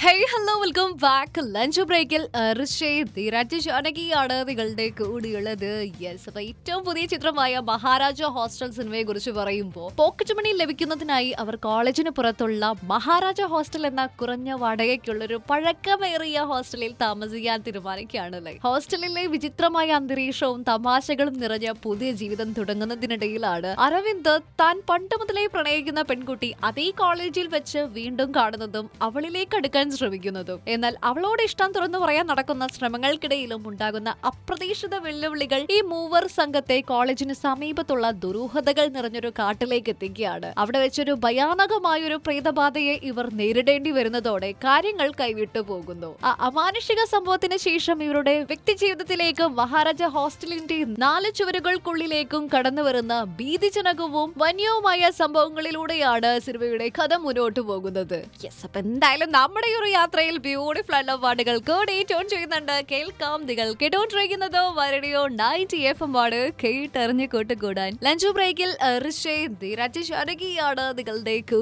hey hello welcome back lunch ബ്രേക്കിൽ ധീരാജ് ജാനകിയാണ് നിങ്ങളുടെ കൂടിയുള്ളത് yes അപ്പൊ ഏറ്റവും പുതിയ ചിത്രമായ മഹാരാജ ഹോസ്റ്റൽ സിനിമയെ കുറിച്ച് പറയുമ്പോൾ പോക്കറ്റ് മണി ലഭിക്കുന്നതിനായി അവർ കോളേജിന് പുറത്തുള്ള മഹാരാജ ഹോസ്റ്റൽ എന്ന കുറഞ്ഞ വാടകയ്ക്കുള്ള ഒരു പഴക്കമേറിയ ഹോസ്റ്റലിൽ താമസിക്കാൻ തീരുമാനിക്കുകയാണല്ലേ ഹോസ്റ്റലിലെ വിചിത്രമായ അന്തരീക്ഷവും തമാശകളും നിറഞ്ഞ പുതിയ ജീവിതം തുടങ്ങുന്നതിനിടയിലാണ് അരവിന്ദ് താൻ പണ്ട് മുതലേ പ്രണയിക്കുന്ന പെൺകുട്ടി അതേ കോളേജിൽ വെച്ച് വീണ്ടും കാണുന്നതും അവളിലേക്ക് അടുക്കാൻ ശ്രമിക്കുന്നതും എന്നാൽ അവളോട് ഇഷ്ടം തുറന്നു പറയാൻ നടക്കുന്ന ശ്രമങ്ങൾക്കിടയിലും ഉണ്ടാകുന്ന അപ്രതീക്ഷിത വെല്ലുവിളികൾ ഈ മൂവർ സംഘത്തെ കോളേജിന് സമീപത്തുള്ള ദുരൂഹതകൾ നിറഞ്ഞൊരു കാട്ടിലേക്ക് എത്തിക്കുകയാണ് അവിടെ വെച്ചൊരു ഭയാനകമായ ഒരു പ്രേതബാധയെ ഇവർ നേരിടേണ്ടി വരുന്നതോടെ കാര്യങ്ങൾ കൈവിട്ടു പോകുന്നു ആ അമാനുഷിക സംഭവത്തിന് ശേഷം ഇവരുടെ വ്യക്തി ജീവിതത്തിലേക്ക് മഹാരാജ ഹോസ്റ്റലിന്റെ നാല് ചുവരുകൾക്കുള്ളിലേക്കും കടന്നു വരുന്ന ഭീതിജനകവും വന്യവുമായ സംഭവങ്ങളിലൂടെയാണ് സിനിമയുടെ കഥ മുന്നോട്ട് പോകുന്നത് യെസ് അപ്പൊ എന്തായാലും നമ്മുടെ ഈ ഒരു യാത്രയിൽ ബ്യൂട്ടിഫുൾ ആയിട്ടുള്ള പാട്ടുകൾ കൂടി ടോൺ ചെയ്യുന്നുണ്ട് കേൾക്കാം നിങ്ങൾ കേട്ടോണ്ടിരിക്കുന്നത് വരടിയോ നയൻറ്റി എഫ് എം ആണ് കേട്ടറിഞ്ഞ് കൂട്ടുകൂടാൻ ലഞ്ച് ബ്രേക്കിൽ ഋഷേ ധീരാജ് ശാരകിയാണ് നിങ്ങളുടെ